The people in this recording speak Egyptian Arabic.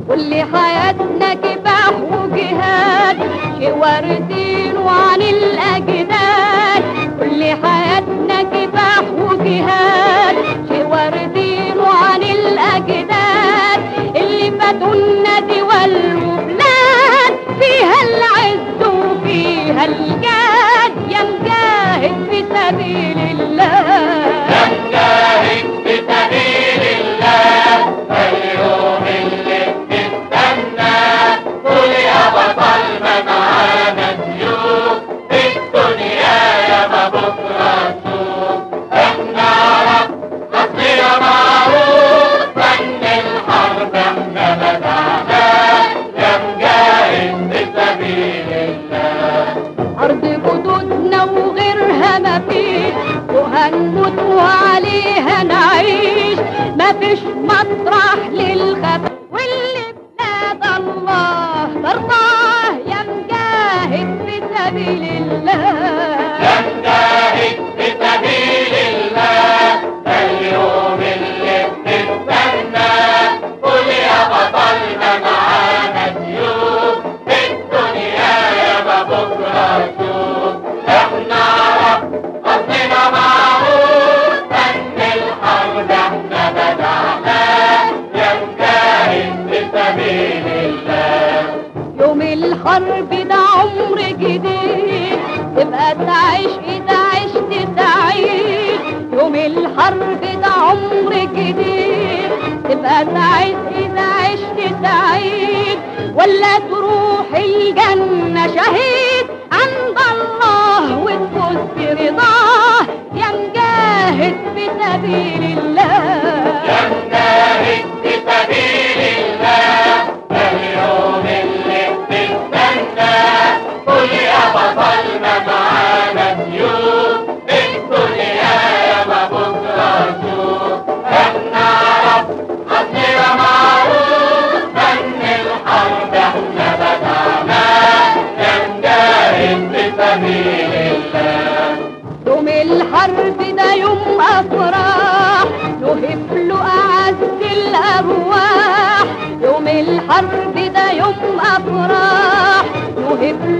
كل حياتنا كفاح وجهاد شيء واردين وعن الأجداد كل حياتنا كفاح وجهاد شيء واردين وعن الأجداد اللي فاتونا دول وبلاد فيها العز وفيها الجاد يا مجاهد في سبيل الله نجاهد في سبيل الله اليوم اللي بتستنى قول يا بطل ما معانا سيوف في الدنيا يا ما بكره نشوف احنا عرب اصلنا معروف فن الحرب احنا بدعناه يا مجاهد في سبيل الله أرض جدودنا وغيرها ما فيش وهنموت وعليها نعيش ما فيش مطرح للخفا واللي بلاد الله ترضاه يا مجاهد في سبيل الله نجاهد في سبيل الله اليوم اللي بتستنى قول يا بطل ما معانا سيوف في الدنيا يا ما بكره نشوف احنا عرب اصلنا معروف فن الحرب احنا بدعناه يا مجاهد في سبيل الله يوم الحرب ده عمر جديد تبقى تعيش إذا عشت سعيد يوم الحرب ده عمر جديد تبقى تعيش إذا عشت سعيد ولا تروح الجنة شهيد عند الله وتفوز برضاه يا مجاهد في سبيل الله نجاهد في سبيل الله اليوم اللي بتستنى قول يا بطل ما معانا سيوف الدنيا يا ما بكره نشوف احنا عرب اصلنا معروف فن الحرب احنا بدعناه يا مجاهد في سبيل الله يوم الحرب ده يوم أفراح نهب له أعز الأرواح يوم الحرب ده يوم أفراح نهب